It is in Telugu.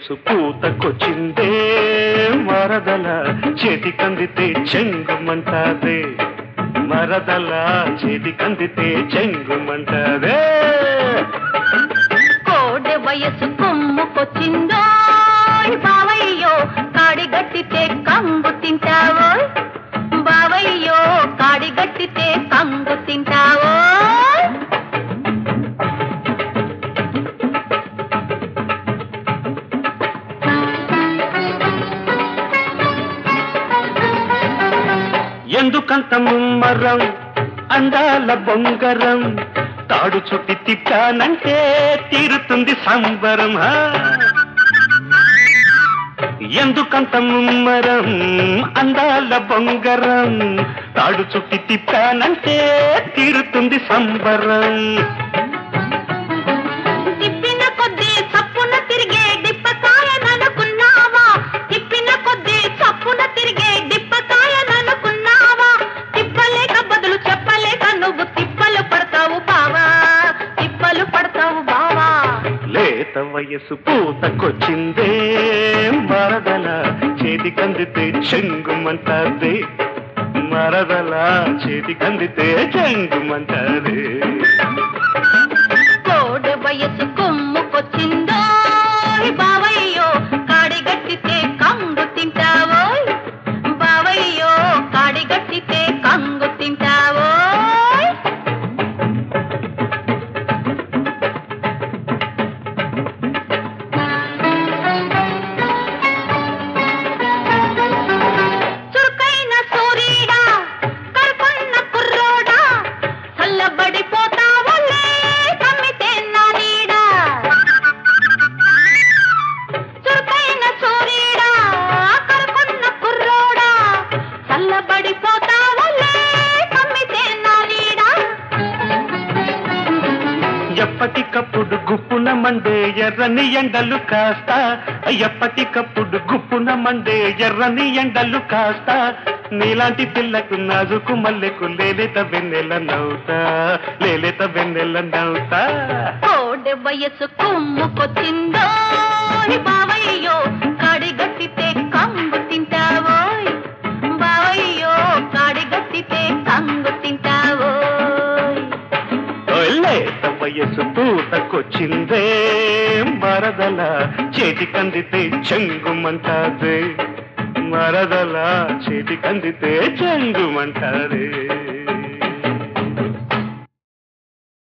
వయసు పూతకొచ్చిందే మరదల చేతికందితే చెంగుమంటాదే మరదల చేతికందితే చెంగుమంటాదే కోడె వయసు కొమ్ముకొచ్చిందో బావయ్యో కాడిగట్టితే కంగు తింటావో బావయ్యో కాడిగట్టితే కంగు తింటావో ఎందుకంత ముమ్మరం అందాల బొంగరం తాడు చుట్టి తిప్పానంటే తీరుతుంది సంబరం హా. ఎందుకంత ముమ్మరం అందాల బొంగరం తాడు చుట్టి తిప్పానంటే తీరుతుంది సంబరం తిప్పిన కొద్దీ చప్పున తిరిగే డిప్పకాయననుకున్నావా తిప్పిన కొద్దీ చప్పున తిరిగే డిప్పకాయననుకున్నావా తిప్పలేక బదులు చెప్పలేక నువ్వు తిప్పలు పడతావు బావా తిప్పలు పడతావు బావా లేత వయసు పూతకొచ్చిందే మరదల చేతికందితే చెంగుమంటాదే మరదల చేతికందితే చెంగుమంటాదే కోడె వయసు కొమ్ముకొచ్చిందో బావయ్యో కాడిగట్టితే కంగు తింటావో బావయ్యో కాడిగట్టితే కంగు తింటావో చురుకైన సూర్యుడా కరుకున్న కుర్రోడా చల్లబడిపోతావులే కమ్మితే నా నీడా చురుకైన సూర్యుడా కరుకున్న కుర్రోడా చల్లబడిపోతావులే కమ్మితే నా నీడా ఎప్పటికప్పుడు గుప్పున మండే ఎర్రని ఎండలు కాస్త ఎప్పటికప్పుడు గుప్పున మండే ఎర్రని ఎండలు కాస్త నీలాంటి పిల్లకు నాజుకు మల్లెకు లేలేత వెన్నెల నవ్వుతా లేలేత వెన్నెల నవ్వుతా కోడె వయసు కొమ్ముకొచ్చిందో బావయ్యో కాడిగట్టితే కంగు తింటావోయ్ బావయ్యో కాడిగట్టితే కంగు తింటావోయ్ లేత వయసు పూతకొచ్చిందే మరదల చేతికందితే చెంగుమంటాదే మరదల చేతికందితే చెంగుమంటారే